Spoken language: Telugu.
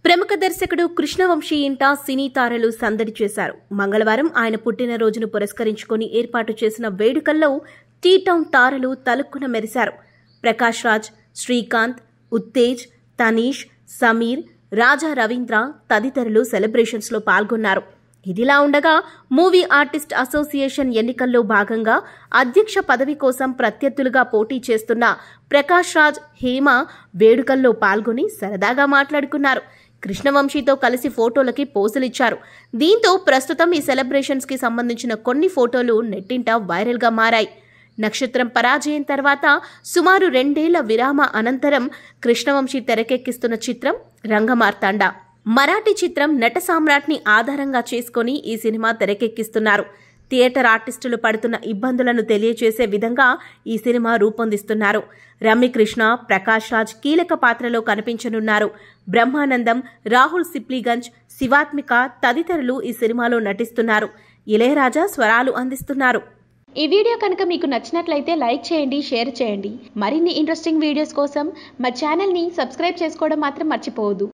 ప్రముఖ దర్శకుడు కృష్ణవంశీ ఇంట సినీ తారలు సందడి చేశారు మంగళవారం ఆయన పుట్టినరోజును పురస్కరించుకుని ఏర్పాటు చేసిన వేడుకల్లో టీ టౌన్ తారలు తలుక్కున మెరిశారు ప్రకాష్ రాజ్ శ్రీకాంత్ ఉత్తేజ్ తనీష్ సమీర్ రాజా రవీంద్ర తదితరులు సెలబ్రేషన్స్ లో పాల్గొన్నారు ఇదిలా ఉండగా మూవీ ఆర్టిస్ట్ అసోసియేషన్ ఎన్నికల్లో భాగంగా అధ్యక్ష పదవి కోసం ప్రత్యర్థులుగా పోటీ చేస్తున్న ప్రకాష్ రాజ్ హేమ వేడుకల్లో పాల్గొని సరదాగా మాట్లాడుకున్నారు కృష్ణవంశీతో కలిసి ఫోటోలకి పోజులిచ్చారు దీంతో ప్రస్తుతం ఈ సెలబ్రేషన్స్ కి సంబంధించిన కొన్ని ఫోటోలు నెట్టింట వైరల్ గా మారాయి నక్షత్రం పరాజయం తర్వాత సుమారు రెండేళ్ల విరామ అనంతరం కృష్ణవంశీ తెరకెక్కిస్తున్న చిత్రం రంగమార్తాండ మరాఠీ చిత్రం నట సామ్రాట్ని ఆధారంగా చేసుకొని ఈ సినిమా తెరకెక్కిస్తున్నారు థియేటర్ ఆర్టిస్టులు పడుతున్న ఇబ్బందులను తెలియచేసే విధంగా ఈ సినిమా రూపొందిస్తున్నారు రమ్యకృష్ణ ప్రకాష్ రాజ్ కీలక పాత్రలో కనిపించనున్నారు బ్రహ్మానందం రాహుల్ సిప్లిగంజ్ శివాత్మిక తదితరులు ఈ సినిమాలో నటిస్తున్నారు ఇళయరాజా స్వరాలు అందిస్తున్నారు ఈ వీడియో కనుక మీకు నచ్చినట్లయితే లైక్ చేయండి షేర్ చేయండి మరిన్ని ఇంట్రెస్టింగ్ వీడియోస్ కోసం మా ఛానల్ని సబ్స్క్రైబ్ చేసుకోవడం మాత్రం మర్చిపోవద్దు